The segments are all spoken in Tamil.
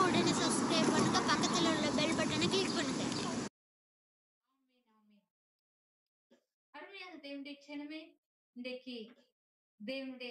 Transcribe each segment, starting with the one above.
உடனே சப்ஸ்கிரைப் பண்ணுங்க பக்கத்துல உள்ள பெல் பட்டனை கிளிக் பண்ணுங்க அருமையான தேவனுடைய ஜனமே இன்றைக்கு தேவனுடைய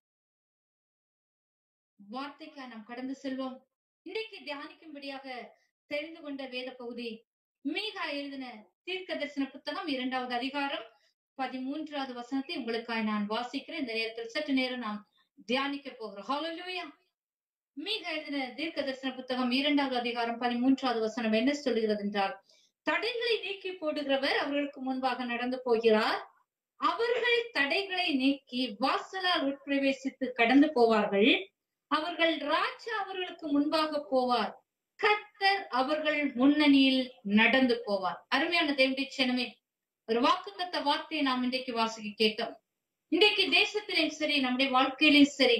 வார்த்தைக்காக நாம் கடந்து செல்வோம் இன்றைக்கு தியானிக்கும்படியாக தெரிந்து கொண்ட வேத பகுதி மீகா எழுதின தீர்க்க தரிசன புத்தகம் இரண்டாவது அதிகாரம் பதிமூன்றாவது வசனத்தை உங்களுக்காக நான் வாசிக்கிறேன் இந்த நேரத்தில் சற்று நேரம் நாம் தியானிக்க போகிறோம் ஹalleluya மீகா எழுதின தீர்க்க தரிசன புத்தகம் இரண்டாவது அதிகாரம் பதிமூன்றாவது வசனம் என்ன சொல்லுகிறது என்றால் தடைகளை நீக்கி போடுகிறவர் அவர்களுக்கு முன்பாக நடந்து போகிறார் அவர்கள் தடைகளை நீக்கி வாசலால் உட்பிரவேசித்து கடந்து போவார்கள் அவர்கள் ராஜா அவர்களுக்கு முன்பாக போவார் கர்த்தர் அவர்கள் முன்னணியில் நடந்து போவார் அருமையான தேவடி சேனமே ஒரு வாக்குத்தத்த வார்த்தையை நாம் இன்றைக்கு வாசிக்க கேட்டோம் இன்றைக்கு தேசத்திலும் சரி நம்முடைய வாழ்க்கையிலும் சரி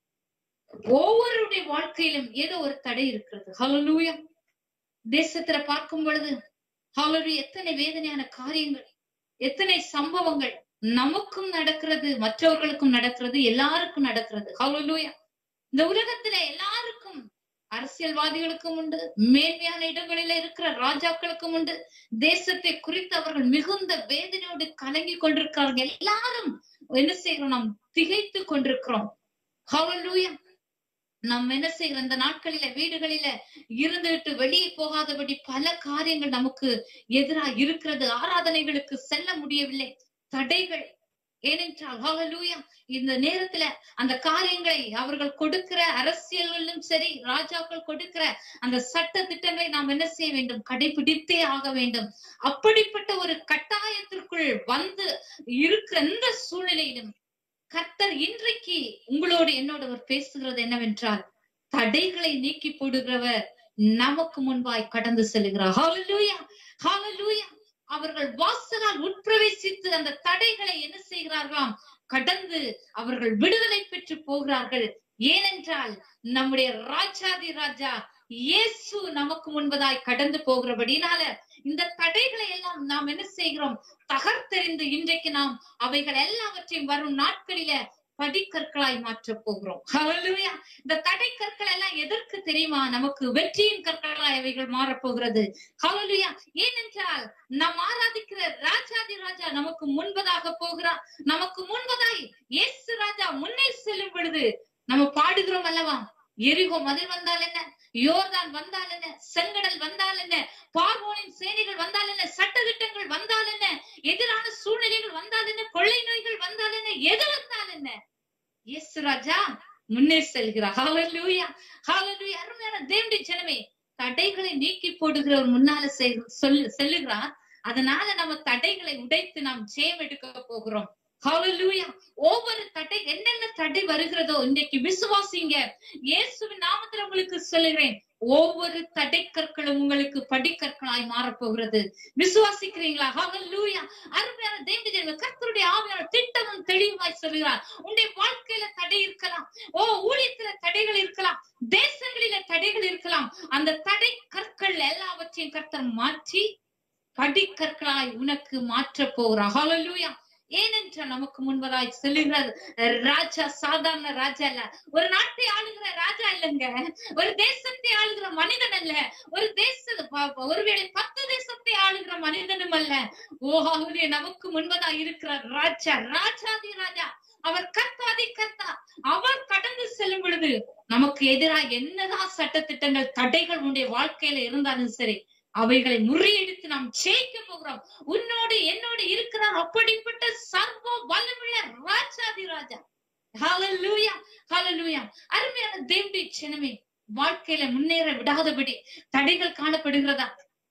ஒவ்வொருடைய வாழ்க்கையிலும் ஏதோ ஒரு தடை இருக்கிறது ஹalleluya தேசத்துல பார்க்கும் பொழுது ஹalleluya எத்தனை வேதனையான காரியங்கள் எத்தனை சம்பவங்கள் நமக்கும் நடக்கிறது மற்றவர்களுக்கும் நடக்கிறது எல்லாருக்கும் நடக்கிறது ஹalleluya இந்த உலகத்துல எல்லாருக்கும் அரசியல்வாதிகளுக்கும் உண்டு மேன்மையான இடங்களில இருக்கிற ராஜாக்களுக்கும் உண்டு தேசத்தை குறித்து அவர்கள் மிகுந்த வேதனையோடு கலங்கி கொண்டிருக்கிறார்கள் எல்லாரும் என்ன செய்கிறோம் நாம் திகைத்து கொண்டிருக்கிறோம் ஹalleluya நாம் என்ன செய்கிறோம் இந்த நாட்களில வீடுகளில இருந்துட்டு வெளியே போகாதபடி பல காரியங்கள் நமக்கு எதிராக இருக்கிறது ஆராதனைகளுக்கு செல்ல முடியவில்லை தடைகள் ஏனென்றால் ஹalleluya இந்த நேரத்துல அந்த காரியங்களை அவர்கள் கொடுக்கிற அரசியலிலும் சரி ராஜாக்கள் கொடுக்கிற அந்த சட்ட திட்டங்களை நாம் என்ன செய்ய வேண்டும் கடைபிடித்தே ஆக வேண்டும் அப்படிப்பட்ட ஒரு கட்டாயத்திற்குள் வந்து இருக்கிற இந்த சூழ்நிலையிலும் கர்த்தர் இன்றைக்கு உங்களோடு என்னோட அவர் பேசுகிறது என்னவென்றால் தடைகளை நீக்கி போடுகிறவர் நமக்கு முன்பாய் கடந்து செல்கிறார் ஹalleluya ஹalleluya அவர்கள் வாசலால் உட்பிரவேசித்து அந்த தடைகளை என்ன செய்கிறார்களாம் கடந்து அவர்கள் விடுதலை பெற்று போகிறார்கள் ஏனென்றால் நம்முடைய ராஜாதி ராஜா இயேசு நமக்கு முன்பதாய் கடந்து போகிறபடினால இந்த தடைகளை எல்லாம் நாம் என்ன செய்கிறோம் தகர்த்தெறிந்து இன்றைக்கு நாம் அவைகள் எல்லாவற்றையும் வரும் நாட்களில படிக்கற்களாய் மாற்ற போகிறோம் ஹalleluya இந்த தடை கற்கள் எல்லாம் எதற்கு தெரியுமா நமக்கு வெற்றியின் கற்களாய் அவைகள் மாறப்போகிறது ஹalleluya ஏனென்றால் நாம் ஆராதிக்கிற ராஜாதி ராஜா நமக்கு முன்பதாக போகிறார் நமக்கு முன்பதாய் இயேசு ராஜா முன்னே செல்லும் பொழுது நம்ம பாடுகிறோம் அல்லவா எரிகோ மதில் வந்தால் என்ன யோர்தான் வந்தால் என்ன செங்கடல் வந்தால் என்ன பார்வோனின் சேனைகள் வந்தால் என்ன சட்டதிட்டங்கள் வந்தால் என்ன எதிரான சூழ்நிலைகள் வந்தால் என்ன கொள்ளை நோய்கள் வந்தால் என்ன எது வந்தால் என்ன இயேசு ராஜா முன்னே செல்கிறார் ஹalleluya ஹalleluya அருமையான தேவனுடைய ஜனமே தடைகளை நீக்கி போடுகிறவர் முன்னால செல்- சொல் செல்லுகிறார் அதனால நம்ம தடைகளை உடைத்து நாம் ஜெயம் எடுக்க போகிறோம் ஹalleluya ஒவ்வொரு தடை என்னென்ன தடை வருகிறதோ இன்றைக்கு விசுவாசிங்க இயேசுவின் நாமத்தில் உங்களுக்கு சொல்லுகிறேன் ஒவ்வொரு தடைக்கற்களும் உங்களுக்கு படிக்கற்களாய் மாறப்போகிறது விசுவாசிக்கிறீங்களா ஹalleluya அருமையான தேவனுடைய ஜனமே, கர்த்தருடைய ஆவியானவர் திட்டமும் தெளிவாய் சொல்லுகிறார் உன்னுடைய வாழ்க்கையில தடை இருக்கலாம் ஓ ஊழியத்துல தடைகள் இருக்கலாம் தேசங்களில தடைகள் இருக்கலாம் அந்த தடை கற்கள் எல்லாவற்றையும் கர்த்தர் மாற்றி படிக்கற்களாய் உனக்கு மாற்ற போகிறார் ஹalleluya ஏனென்றால் நமக்கு முன்பதாய் செல்லுகிறார் ராஜா சாதாரண ராஜா இல்ல ஒரு நாட்டை ஆளுகிற ராஜா இல்லைங்க ஒரு தேசத்தை ஆளுகிற மனிதன் அல்ல ஒரு தேச ப- ஒருவேளை பத்து தேசத்தை ஆளுகிற மனிதனும் அல்ல ஓ அவரே நமக்கு முன்பதாய் இருக்கிறார் ராஜா ராஜாதி ராஜா அவர் கர்த்தாதி கர்த்தா அவர் கடந்து செல்லும் பொழுது நமக்கு எதிராக என்னதான் சட்டத்திட்டங்கள் தடைகள் உன்னுடைய வாழ்க்கையில இருந்தாலும் சரி அவைகளை முறியடித்து நாம் ஜெயிக்க போகிறோம் உன்னோடு என்னோடு இருக்கிறார் அப்படிப்பட்ட சர்வ வல்லமுள்ள ராஜாதி ராஜா ஹalleluya ஹalleluya அருமையான தேவனுடைய சினமே வாழ்க்கையில முன்னேற விடாதபடி தடைகள் காணப்படுகிறதா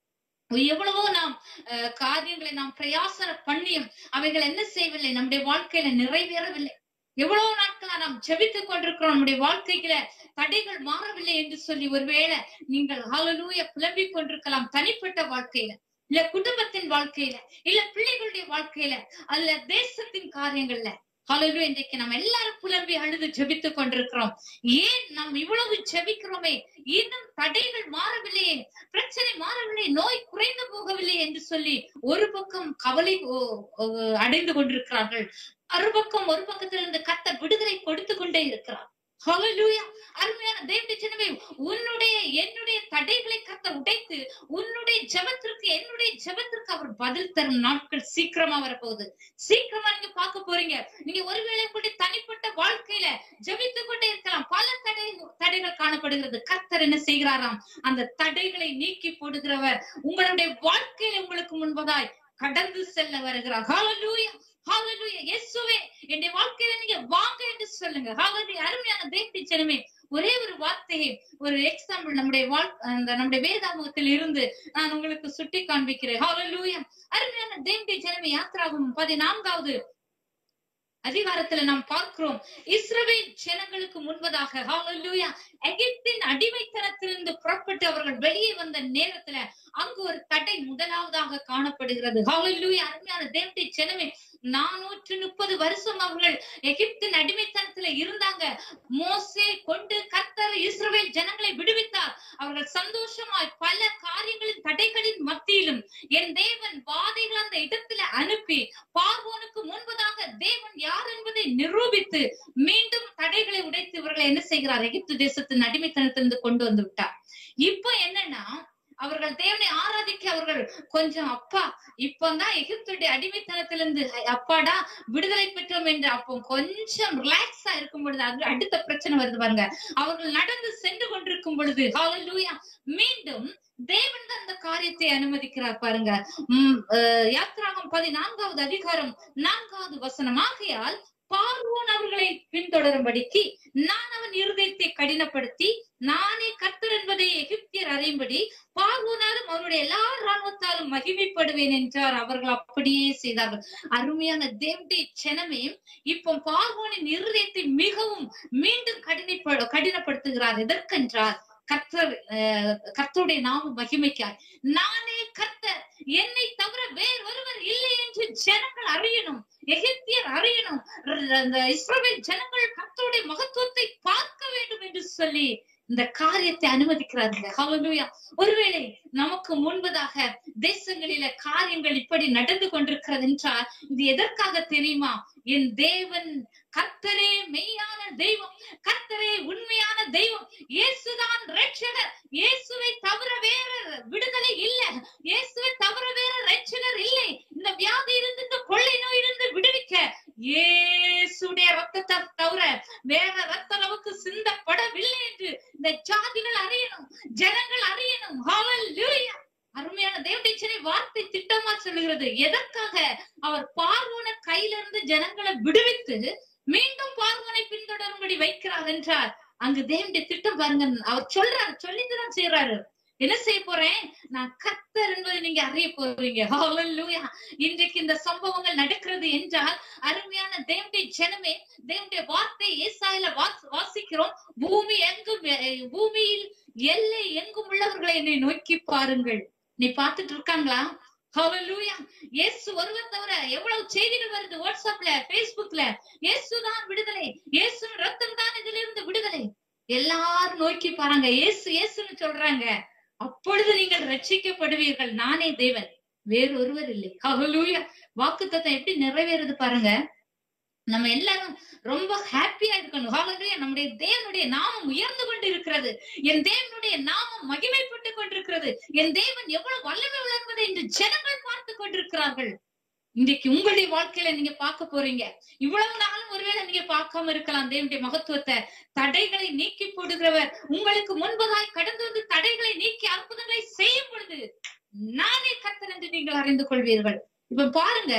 எவ்வளவோ நாம் அஹ், காரியங்களை நாம் பிரயாசன பண்ணியும் அவைகள் என்ன செய்யவில்லை நம்முடைய வாழ்க்கையில நிறைவேறவில்லை எவ்வளவு நாட்களா நாம் ஜெபித்துக் கொண்டிருக்கிறோம் நம்முடைய வாழ்க்கையில தடைகள் மாறவில்லை என்று சொல்லி ஒருவேளை நீங்கள் ஹalleluya புலம்பிக் கொண்டிருக்கலாம் தனிப்பட்ட வாழ்க்கையில இல்ல குடும்பத்தின் வாழ்க்கையில இல்ல பிள்ளைகளுடைய வாழ்க்கையில அல்ல தேசத்தின் காரியங்கள்ல ஹalleluya இன்றைக்கு நம்ம எல்லாரும் புலம்பி அழுது ஜெபித்துக் கொண்டிருக்கிறோம் ஏன் நாம் இவ்வளவு ஜெபிக்கிறோமே இன்னும் தடைகள் மாறவில்லையே பிரச்சனை மாறவில்லை நோய் குறைந்து போகவில்லை என்று சொல்லி ஒரு பக்கம் கவலை ஓ- ஓ- அடைந்து கொண்டிருக்கிறார்கள் மறுபக்கம் ஒரு பக்கத்திலிருந்து கத்த விடுதலை கொடுத்து கொண்டே இருக்கிறார் ஹalleluya அருமையான தேவனுடைய ஜனமே உன்னுடைய என்னுடைய தடைகளை கத்த உடைத்து உன்னுடைய ஜெபத்திற்கு என்னுடைய ஜெபத்திற்கு அவர் பதில் தரும் நாட்கள் சீக்கிரமா வரப்போகுது சீக்கிரமா நீங்க பார்க்க போறீங்க நீங்க ஒருவேளை உங்களுடைய தனிப்பட்ட வாழ்க்கையில ஜெபித்துக் கொண்டே இருக்கலாம் பல தடை தடைகள் காணப்படுகிறது கர்த்தர் என்ன செய்கிறாராம் அந்த தடைகளை நீக்கி போடுகிறவர் உங்களுடைய வாழ்க்கையில உங்களுக்கு முன்பதாய் கடந்து செல்ல வருகிறார் ஹalleluya ஹalleluya இயேசுவே என்னுடைய வாழ்க்கையில நீங்க வாங்க என்று சொல்லுங்க ஹalleluya அருமையான தேவனுடைய ஜனமே ஒரே ஒரு வார்த்தையை ஒரு எக்ஸாம்பிள் நம்முடைய வாழ் அந்த நம்முடைய வேதாமுகத்தில் இருந்து நான் உங்களுக்கு சுட்டி காண்பிக்கிறேன் ஹalleluya அருமையான தேவனுடைய ஜனமே யாத்ராகும் பதினான்காவது அதிகாரத்துல நாம் பார்க்கிறோம் இஸ்ரவேல் ஜனங்களுக்கு முன்பதாக ஹalleluya எகிப்தின் அடிமைத்தனத்திலிருந்து புறப்பட்டு அவர்கள் வெளியே வந்த நேரத்துல அங்கு ஒரு தடை முதலாவதாக காணப்படுகிறது ஹalleluya அருமையான தேவனுடைய ஜனமே நானூற்று முப்பது வருஷம் அவர்கள் எகிப்தின் அடிமைத்தனத்துல இருந்தாங்க மோசே கொண்டு கர்த்தர் இஸ்ரவேல் ஜனங்களை விடுவித்தார் அவர்கள் சந்தோஷமாய் பல காரியங்களின் தடைகளின் மத்தியிலும் என் தேவன் வாதைகள் அந்த இடத்துல அனுப்பி பார்வோனுக்கு முன்பதாக தேவன் யார் என்பதை நிரூபித்து மீண்டும் தடைகளை உடைத்து இவர்களை என்ன செய்கிறார் எகிப்து தேசத்தின் அடிமைத்தனத்திலிருந்து கொண்டு வந்து விட்டார் இப்ப என்னன்னா அவர்கள் தேவனை ஆராதிக்க அவர்கள் கொஞ்சம் அப்பா இப்பதான் எகிப்துடைய அடிமைத்தனத்திலிருந்து அப்பாடா விடுதலை பெற்றோம் என்று அப்போ கொஞ்சம் ரிலாக்ஸா இருக்கும் பொழுது அது அடுத்த பிரச்சனை வருது பாருங்க அவர்கள் நடந்து சென்று கொண்டிருக்கும் பொழுது ஹalleluya மீண்டும் தேவன் தான் அந்த காரியத்தை அனுமதிக்கிறார் பாருங்க உம் அஹ், யாத்ராகம் பதினான்காவது அதிகாரம் நான்காவது வசனம் ஆகையால் பார்வோன் அவர்களை பின்தொடரும்படிக்கு நான் அவன் இருதயத்தை கடினப்படுத்தி நானே கர்த்தர் என்பதை எகிப்தியர் அறியும்படி பார்வோனாலும் அவருடைய எல்லா ராணுவத்தாலும் மகிமைப்படுவேன் என்றார் அவர்கள் அப்படியே செய்தார்கள் அருமையான தேவனுடைய ஜனமே இப்போ பார்வோனின் இருதயத்தை மிகவும் மீண்டும் கடினப்ப கடினப்படுத்துகிறார் எதற்கென்றால் கர்த்தர் அஹ், கர்த்தருடைய நாம மகிமைக்காய் நானே கர்த்தர் என்னை தவிர வேறொருவர் இல்லை என்று ஜனங்கள் அறியணும் எகிப்தியர் அறியணும் ர- அந்த இஸ்ரவேல் ஜனங்கள் கர்த்தருடைய மகத்துவத்தை பார்க்க வேண்டும் என்று சொல்லி இந்த காரியத்தை அனுமதிக்கிறார்கள் ஹalleluya ஒருவேளை நமக்கு முன்பதாக தேசங்களில காரியங்கள் இப்படி நடந்து கொண்டிருக்கிறது என்றால் இது எதற்காக தெரியுமா என் தேவன் கர்த்தரே மெய்யான தெய்வம் கர்த்தரே உண்மையான தெய்வம் இயேசுதான் ரட்சகர் இயேசுவை தவிர வேற விடுதலை இல்ல இயேசுவை தவிர வேற ரட்சகர் இல்லை இந்த வியாதி இருந்து இந்த கொள்ளை நோய் இருந்து விடுவிக்க இயேசுடைய ரத்தத்தை தவிர வேற ரத்தம் நமக்கு சிந்தப்படவில்லை என்று இந்த ஜாதிகள் அறியணும் ஜனங்கள் அறியணும் ஹalleluya அருமையான தேவடைய வார்த்தை திட்டமா சொல்லுகிறது எதற்காக அவர் பார்வோன கையில இருந்து ஜனங்களை விடுவித்து மீண்டும் பார்வோனை பின்தொடரும்படி வைக்கிறார் என்றார் அங்கு தேவனுடைய திட்டம் பாருங்க அவர் சொல்றாரு சொல்லிட்டுதான் செய்யறாரு என்ன செய்ய போறேன் நான் கர்த்தர் என்பதை நீங்க அறிய போறீங்க ஹalleluya இன்றைக்கு இந்த சம்பவங்கள் நடக்கிறது என்றால் அருமையான தேவனுடைய ஜனமே தேவனுடைய வார்த்தை ஏசாயில வாஸ்- வாசிக்கிறோம் பூமி எங்கும் அஹ், பூமியில் எல்லை எங்கும் உள்ளவர்களை என்னை நோக்கி பாருங்கள் நீ பார்த்துட்டு இருக்காங்களா ஹalleluya இயேசு ஒருவர் தவிர எவ்வளவு செய்திகள் வருது வாட்ஸ்அப்ல பேஸ்புக்ல இயேசுதான் விடுதலை இயேசு ரத்தம் தான் இதுல இருந்து விடுதலை எல்லாரும் நோக்கி பாருங்க இயேசு இயேசுன்னு சொல்றாங்க அப்பொழுது நீங்கள் ரட்சிக்கப்படுவீர்கள் நானே தேவன் வேறு ஒருவர் இல்லை ஹalleluya வாக்குத்தத்தம் எப்படி நிறைவேறுது பாருங்க நம்ம எல்லாரும் ரொம்ப ஹாப்பியா இருக்கணும் ஹalleluya நம்முடைய தேவனுடைய நாமம் உயர்ந்து கொண்டு இருக்கிறது என் தேவனுடைய நாமம் மகிமைப்பட்டு கொண்டிருக்கிறது என் தேவன் எவ்வளவு வல்லமை உள்ளவர் என்பதை இந்த ஜனங்கள் பார்த்து கொண்டிருக்கிறார்கள் இன்றைக்கு உங்களுடைய வாழ்க்கையில நீங்க பார்க்க போறீங்க இவ்வளவு நாளும் ஒருவேளை நீங்க பார்க்காம இருக்கலாம் தேவனுடைய மகத்துவத்தை தடைகளை நீக்கி போடுகிறவர் உங்களுக்கு முன்பதாய் கடந்து வந்து தடைகளை நீக்கி அற்புதங்களை செய்யும் பொழுது நானே கர்த்தர் என்று நீங்கள் அறிந்து கொள்வீர்கள் இப்ப பாருங்க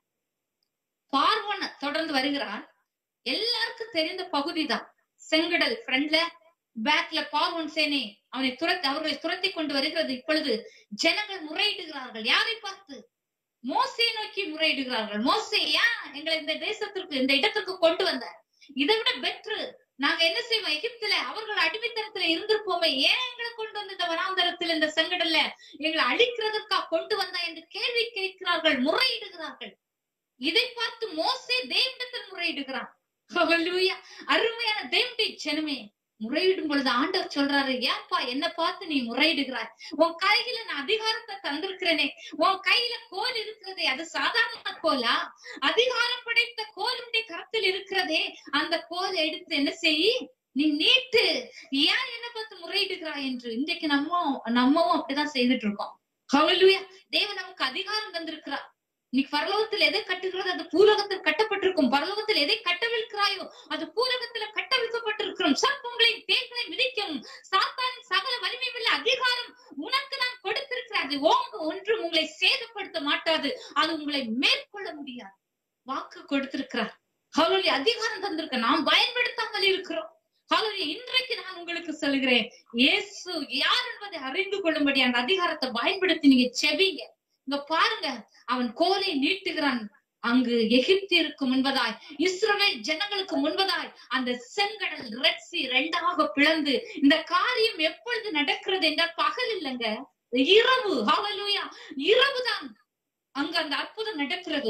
பார்வன் தொடர்ந்து வருகிறான் எல்லாருக்கும் தெரிந்த பகுதிதான் செங்கடல் ஃப்ரண்ட்ல பேக்ல பார்வன் சேனை அவனை துரத்தி அவர்களை துரத்தி கொண்டு வருகிறது இப்பொழுது ஜனங்கள் முறையிடுகிறார்கள் யாரை பார்த்து மோசையை நோக்கி முறையிடுகிறார்கள் மோசே ஏன் எங்களை இந்த தேசத்திற்கு இந்த இடத்துக்கு கொண்டு வந்த இதை விட பெட்ரு நாங்க என்ன செய்வோம் எகிப்துல அவர்கள் அடிமைத்தனத்துல இருந்திருப்போமே ஏன் எங்களை கொண்டு வந்து இந்த வனாந்தரத்தில் இந்த செங்கடல்ல எங்களை அழிக்கிறதற்கா கொண்டு வந்தா என்று கேள்வி கேட்கிறார்கள் முறையிடுகிறார்கள் இதை பார்த்து மோசே தேவனிடத்தில் முறையிடுகிறான் ஹalleluya அருமையான தேவனுடைய ஜனமே முறையிடும் பொழுது ஆண்டவர் சொல்றாரு ஏன்பா என்ன பார்த்து நீ முறையிடுகிறாய் உன் கையில நான் அதிகாரத்தை தந்திருக்கிறேனே உன் கையில கோல் இருக்கிறதே அது சாதாரண கோலா அதிகாரம் படைத்த கோல் உடைய கரத்தில் இருக்கிறதே அந்த கோல் எடுத்து என்ன செய் நீ நீட்டு ஏன் என்ன பார்த்து முறையிடுகிறாய் என்று இன்றைக்கு நம்ம நம்மவும் அப்படிதான் செய்துட்டு இருக்கோம் ஹalleluya தேவன் நமக்கு அதிகாரம் தந்திருக்கிறார் நீ பரலோகத்தில் எதை கட்டுகிறது அது பூலோகத்தில் கட்டப்பட்டிருக்கும் பரலோகத்தில் எதை கட்டவிழ்க்கிறாயோ அது பூலோகத்துல கட்டவிழ்க்கப்பட்டிருக்கிறோம் சர்ப்பங்களையும் தேள்களையும் மிதிக்கும் சாத்தானின் சகல வலிமை உள்ள அதிகாரம் உனக்கு நான் கொடுத்திருக்கிறேன் அது ஓங்க ஒன்றும் உங்களை சேதப்படுத்த மாட்டாது அது உங்களை மேற்கொள்ள முடியாது வாக்கு கொடுத்திருக்கிறார் ஹalleluya அதிகாரம் தந்திருக்க நாம் பயன்படுத்தாமல் இருக்கிறோம் ஹalleluya இன்றைக்கு நான் உங்களுக்கு சொல்கிறேன் இயேசு யார் என்பதை அறிந்து கொள்ளும்படி அந்த அதிகாரத்தை பயன்படுத்தி நீங்க செவிங்க இங்க பாருங்க அவன் கோலை நீட்டுகிறான் அங்கு எகிப்திற்கு முன்பதாய் இஸ்ரவேல் ஜனங்களுக்கு முன்பதாய் அந்த செங்கடல் ரெட்சி ரெண்டாக பிளந்து இந்த காரியம் எப்பொழுது நடக்கிறது என்றால் பகல் இல்லைங்க இரவு ஹalleluya இரவுதான் அங்க அந்த அற்புதம் நடக்கிறது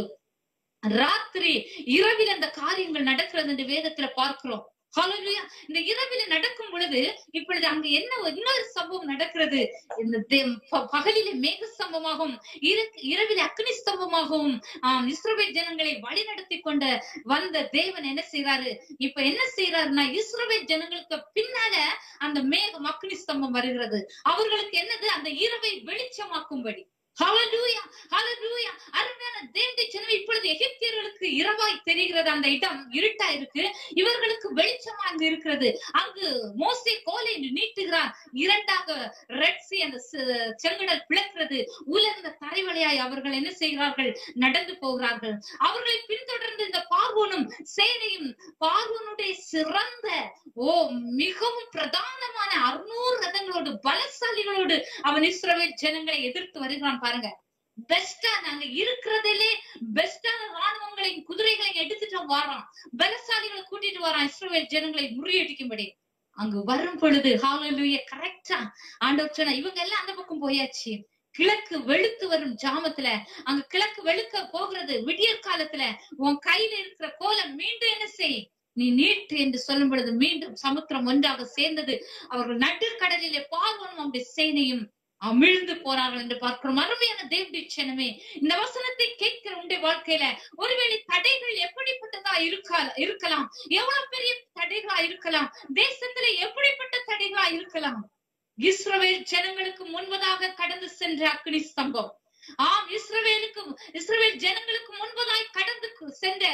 ராத்திரி இரவில் அந்த காரியங்கள் நடக்கிறது என்று வேதத்துல பார்க்கிறோம் ஹalleluya இந்த இரவில நடக்கும் பொழுது இப்பொழுது அங்க என்ன ஒரு இன்னொரு சம்பவம் நடக்கிறது இந்த தே- ப- பகலிலே மேக ஸ்தம்பமாகவும் இர- இரவிலே அக்னி ஸ்தம்பமாகவும் ஆஹ் இஸ்ரவேல் ஜனங்களை வழி நடத்தி கொண்ட வந்த தேவன் என்ன செய்யறாரு இப்ப என்ன செய்யறாருன்னா இஸ்ரவேல் ஜனங்களுக்கு பின்னால அந்த மேகம் அக்னி ஸ்தம்பம் வருகிறது அவர்களுக்கு என்னது அந்த இரவை வெளிச்சமாக்கும்படி ஹalleluya ஹalleluya அருமையான தேவனுடைய ஜனமே இப்பொழுது எகிப்தியர்களுக்கு இரவாய் தெரிகிறது அந்த இடம் இருட்டா இருக்கு இவர்களுக்கு வெளிச்சமா அங்க இருக்கிறது அங்கு மோசே கோலை நீட்டுகிறார் இரண்டாக ரெட்சி அந்த செ- செங்கடல் பிளக்கிறது உலர்ந்த தரைவழியாய் அவர்கள் என்ன செய்கிறார்கள் நடந்து போகிறார்கள் அவர்களை பின்தொடர்ந்து இந்த பார்வோனும் சேனையும் பார்வோனுடைய சிறந்த ஓ மிகவும் பிரதானமான அறுநூறு ரதங்களோடு பலசாலிகளோடு அவன் இஸ்ரவேல் ஜனங்களை எதிர்த்து வருகிறான் பாருங்க பெஸ்டா நாங்க இருக்கிறதிலே பெஸ்டான ராணுவங்களையும் குதிரைகளையும் எடுத்துட்டு வாரான் பலசாலிகளை கூட்டிட்டு வரான் இஸ்ரவேல் ஜனங்களை முறியடிக்கும்படி அங்கு வரும் பொழுது ஹாலலுய கரெக்டா ஆண்டவர் சொன்னா இவங்க எல்லாம் அந்த பக்கம் போயாச்சு கிழக்கு வெளுத்து வரும் ஜாமத்துல அங்க கிழக்கு வெளுக்க போகிறது விடியற் காலத்துல உன் கையில இருக்கிற கோலம் மீண்டும் என்ன செய் நீ நீட்டு என்று சொல்லும் பொழுது மீண்டும் சமுத்திரம் ஒன்றாக சேர்ந்தது அவர்கள் நடுக்கடலிலே பார்வனும் அவருடைய சேனையும் அமிழ்ந்து போறார்கள் என்று பார்க்கிறோம் அருமையான தேவடி சனமே இந்த வசனத்தை கேட்கிற உடைய வாழ்க்கையில ஒருவேளை தடைகள் எப்படிப்பட்டதா இருக்கா இருக்கலாம் எவ்வளவு பெரிய தடைகளா இருக்கலாம் தேசத்துல எப்படிப்பட்ட தடைகளா இருக்கலாம் இஸ்ரவேல் ஜனங்களுக்கு முன்பதாக கடந்து சென்ற அக்னி ஸ்தம்பம் ஆம் இஸ்ரவேலுக்கு இஸ்ரவேல் ஜனங்களுக்கு முன்பதாய் கடந்து சென்ற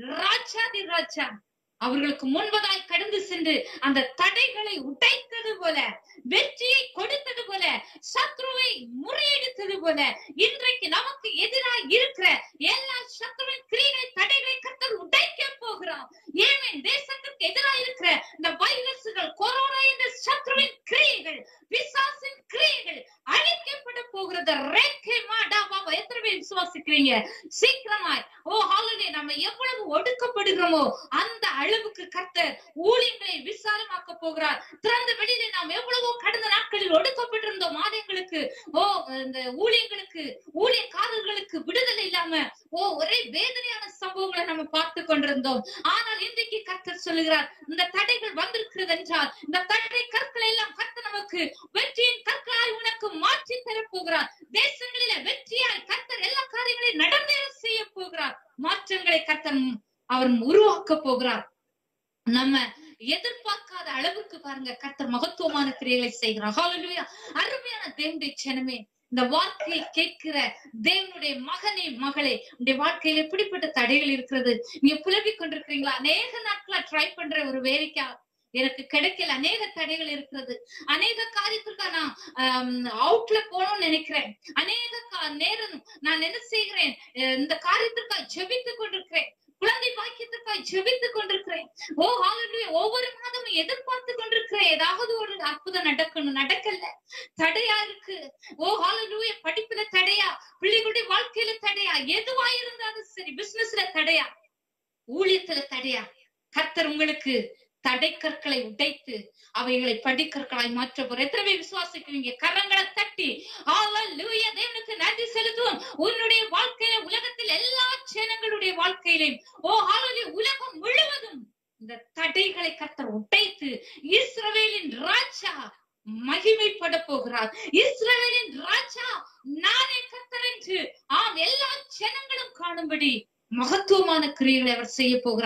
ராஜாதி ராஜா அவர்களுக்கு முன்பதாய் கடந்து சென்று அந்த தடைகளை உடைத்தது போல வெற்றியை கொடுத்தது போல சத்ருவை முறியடித்தது போல இன்றைக்கு நமக்கு எதிராக இருக்கிற எல்லா சத்ருவின் கிரியை தடைகளை கத்தர் உடைக்க போகிறோம் ஏமேன் தேசத்துக்கு எதிராக இருக்கிற இந்த வைரஸ்கள் கொரோனா என்ற சத்ருவின் கிரியைகள் பிசாசின் கிரியைகள் அழிக்கப்பட போகிறது ரேக்கே மாடாவா எத்தனை பேர் விசுவாசிக்கிறீங்க சீக்கிரமாய் ஓ ஹாலிடே நம்ம எவ்வளவு ஒடுக்கப்படுகிறோமோ அந்த அளவுக்கு கர்த்தர் ஊழியங்களை விசாலமாக்க போகிறார் திறந்த வெளியில நாம் எவ்வளவோ கடந்த நாட்களில் ஒடுக்கப்பட்டிருந்தோம் மாதங்களுக்கு ஓ இந்த ஊழியங்களுக்கு ஊழியக்காரர்களுக்கு விடுதலை இல்லாம ஓ ஒரே வேதனையான சம்பவங்களை நம்ம பார்த்து கொண்டிருந்தோம் ஆனால் இன்றைக்கு கர்த்தர் சொல்லுகிறார் இந்த தடைகள் வந்திருக்கிறது என்றால் இந்த தடை கற்களை எல்லாம் கர்த்தர் நமக்கு வெற்றியின் கற்களாய் உனக்கு மாற்றி தரப் போகிறார் தேசங்களில வெற்றியாய் கர்த்தர் எல்லா காரியங்களையும் நடந்தேற செய்ய போகிறார் மாற்றங்களை கர்த்தர் அவர் உருவாக்க போகிறார் நம்ம எதிர்பார்க்காத அளவுக்கு பாருங்க கர்த்தர் மகத்துவமான கிரியைகளை செய்கிறார் ஹalleluya அருமையான தேவனுடைய ஜனமே இந்த வார்த்தையை கேட்கிற தேவனுடைய மகனே மகளே உடைய வாழ்க்கையில எப்படிப்பட்ட தடைகள் இருக்கிறது நீங்க புலம்பிக் கொண்டிருக்கிறீங்களா அநேக நாட்களா ட்ரை பண்ற ஒரு வேலைக்கா எனக்கு கிடைக்கல அநேக தடைகள் இருக்கிறது அநேக காரியத்திற்கா நான் அவுட்ல போகணும்னு நினைக்கிறேன் அநேக கா- நேரம் நான் என்ன செய்கிறேன் அஹ் இந்த காரியத்திற்காக ஜெபித்துக் கொண்டிருக்கிறேன் குழந்தை பாக்கியத்திற்காக ஜெபித்துக் கொண்டிருக்கிறேன் ஓ ஹalleluya ஒவ்வொரு மாதமும் எதிர்பார்த்து கொண்டிருக்கிறேன் ஏதாவது ஒரு அற்புதம் நடக்கணும் நடக்கல தடையா இருக்கு ஓ ஹalleluya படிப்புல தடையா பிள்ளைகளுடைய வாழ்க்கையில தடையா எதுவா இருந்தாலும் சரி பிசினஸ்ல தடையா ஊழியத்துல தடையா கர்த்தர் உங்களுக்கு தடைக்கற்களை உடைத்து அவைகளை படிக்கற்களாய் மாற்ற போற எத்தனை பேர் விசுவாசிக்குவீங்க கரங்களை தட்டி ஹalleluya தேவனுக்கு நன்றி செலுத்துவோம் உன்னுடைய வாழ்க்கையில உலகத்தில் எல்லா ஜனங்களுடைய வாழ்க்கையிலும் ஓ ஹalleluya உலகம் முழுவதும் இந்த தடைகளை கர்த்தர் உடைத்து இஸ்ரவேலின் ராஜா மகிமைப்பட போகிறார் இஸ்ரவேலின் ராஜா நானே கர்த்தர் என்று ஆம் எல்லா ஜனங்களும் காணும்படி மகத்துவமான கிரியைகளை அவர் செய்ய போகிறார்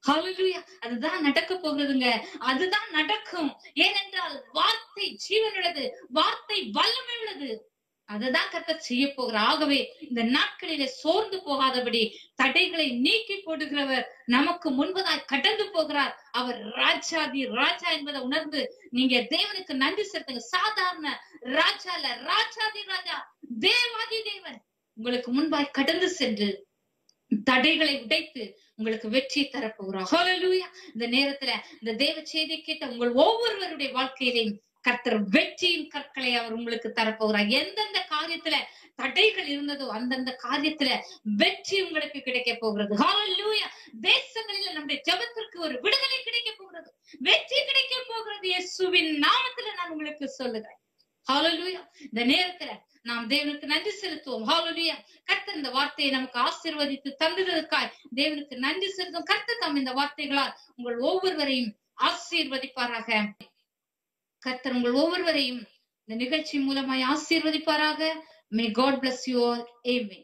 ஹalleluya அதுதான் நடக்க போகிறதுங்க அதுதான் நடக்கும் ஏனென்றால் வார்த்தை ஜீவனுள்ளது வார்த்தை வல்லமை உள்ளது அதுதான் கர்த்தர் செய்ய போகிறார் ஆகவே இந்த நாட்களிலே சோர்ந்து போகாதபடி தடைகளை நீக்கி போடுகிறவர் நமக்கு முன்பதாய் கடந்து போகிறார் அவர் ராஜாதி ராஜா என்பதை உணர்ந்து நீங்க தேவனுக்கு நன்றி செலுத்துங்க சாதாரண ராஜா இல்ல ராஜாதி ராஜா தேவாதி தேவன் உங்களுக்கு முன்பாய் கடந்து சென்று தடைகளை உடைத்து உங்களுக்கு வெற்றி தரப்போகிறார் ஹalleluya இந்த நேரத்துல இந்த தேவ செய்தி கேட்ட உங்கள் ஒவ்வொருவருடைய வாழ்க்கையிலையும் கர்த்தர் வெற்றியின் கற்களை அவர் உங்களுக்கு தரப்போகிறார் எந்தெந்த காரியத்துல தடைகள் இருந்ததோ அந்தந்த காரியத்துல வெற்றி உங்களுக்கு கிடைக்க போகிறது ஹalleluya தேசங்களில் நம்முடைய ஜெபத்திற்கு ஒரு விடுதலை கிடைக்க போகிறது வெற்றி கிடைக்க போகிறது இயேசுவின் நாமத்துல நான் உங்களுக்கு சொல்லுகிறேன் ஹalleluya இந்த நேரத்துல நாம் தேவனுக்கு நன்றி செலுத்துவோம் ஹalleluya கர்த்தர் இந்த வார்த்தையை நமக்கு ஆசீர்வதித்து தந்ததற்காய் தேவனுக்கு நன்றி செலுத்தும் கர்த்தர் தாம் இந்த வார்த்தைகளால் உங்கள் ஒவ்வொருவரையும் ஆசீர்வதிப்பாராக கர்த்தர் உங்கள் ஒவ்வொருவரையும் இந்த நிகழ்ச்சி மூலமாய் ஆசீர்வதிப்பாராக may God bless you all amen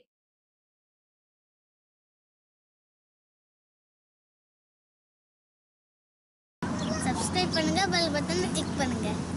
subscribe பண்ணுங்க பெல் பட்டனை கிளிக் பண்ணுங்க